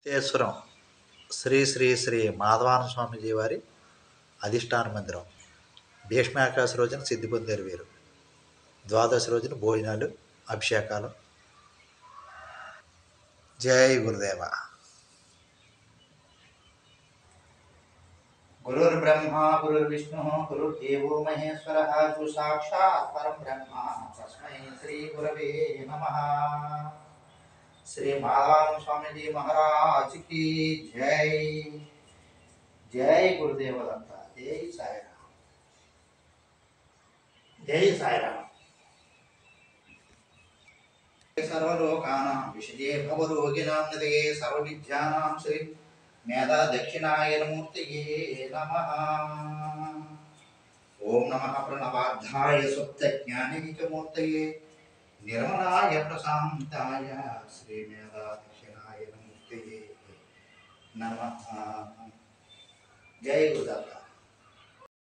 తేశ్వరం శ్రీ శ్రీ శ్రీ మాధవాన స్వామిజీ వారి అధిష్టాన మందిరం భీష్మాకాశ రోజున సిద్ధి పొందారు వీరు ద్వాదశి రోజున భోజనాలు అభిషేకాలు జై గురుదేవ గురుర్బ్రహ్మ గురుర్విష్ణు గురుర్దేవో మహేశ్వర గురు సాక్షాత్ పరం బ్రహ్మ తస్మై శ్రీ గురవే నమ శ్రీ మాధవానంద స్వామిజీ మహారాజ్ కి జై జై గురుదేవ దత్త జై సాయిరామ్ జై సాయిరామ్ సర్వలోకానాం విషజే భవరోగిణాం నిదయే సర్వవిద్యానాం శ్రీ మేధా దక్షిణాయనమూర్తియే నమ ఓం నమ ప్రణవార్థాయ సుప్తజ్ఞానైకమూర్తయే నిర్మలాయ ప్రశాంతాయ శ్రీ మేధా దక్షిణాయనమూర్తియే నమ జై గురుదత్త